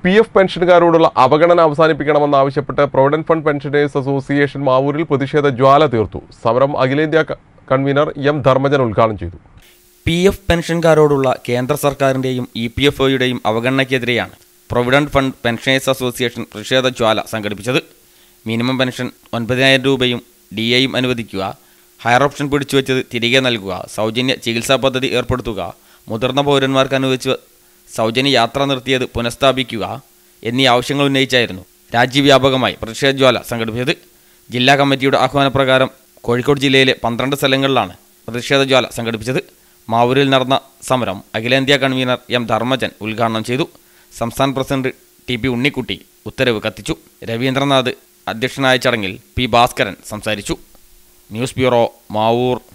P F പെൻഷനുകാരോടുള്ള അവഗണന അവസാനിപ്പിക്കണമെന്നാവശ്യപ്പെട്ട് പ്രൊവിഡന്റ് ഫണ്ട് പെൻഷനേഴ്സ് അസോസിയേഷൻ മാവൂരിൽ പ്രതിഷേധ ജ്വാല തീർത്തു സമരം അഖിലേന്ത്യാ ക- കൺവീനർ എം ധർമ്മജൻ ഉദ്ഘാടനം ചെയ്തു പി എഫ് പെൻഷൻകാരോടുള്ള കേന്ദ്ര സർക്കാരിൻ്റെയും ഇ പി എഫ് ഒയുടെയും അവഗണനയ്ക്കെതിരെയാണ് പ്രൊവിഡന്റ് ഫണ്ട് പെൻഷനേഴ്സ് അസോസിയേഷൻ പ്രതിഷേധ ജ്വാല സംഘടിപ്പിച്ചത് മിനിമം പെൻഷൻ ഒൻപതിനായിരം രൂപയും ഡി എയും അനുവദിക്കുക ഹയർ ഓപ്ഷൻ പിടിച്ചുവെച്ചത് തിരികെ നൽകുക സൗജന്യ ചികിത്സാ പദ്ധതി ഏർപ്പെടുത്തുക മുതിർന്ന പൗരന്മാർക്ക് അനുവദിച്ച് സൗജന്യ യാത്ര നിർത്തിയത് പുനഃസ്ഥാപിക്കുക എന്നീ ആവശ്യങ്ങൾ ഉന്നയിച്ചായിരുന്നു രാജ്യവ്യാപകമായി പ്രതിഷേധ ജ്വാല സംഘടിപ്പിച്ചത് ജില്ലാ കമ്മിറ്റിയുടെ ആഹ്വാനപ്രകാരം കോഴിക്കോട് ജില്ലയിലെ പന്ത്രണ്ട് സ്ഥലങ്ങളിലാണ് പ്രതിഷേധ ജ്വാല സംഘടിപ്പിച്ചത് മാവൂരിൽ നടന്ന സമരം അഖിലേന്ത്യാ കൺവീനർ എം ധർമ്മജൻ ഉദ്ഘാടനം ചെയ്തു സംസ്ഥാന പ്രസിഡന്റ് ടി പി ഉണ്ണിക്കുട്ടി ഉത്തരവ് കത്തിച്ചു രവീന്ദ്രനാഥ് അധ്യക്ഷനായ ചടങ്ങിൽ പി ഭാസ്കരൻ സംസാരിച്ചു ന്യൂസ് ബ്യൂറോ മാവൂർ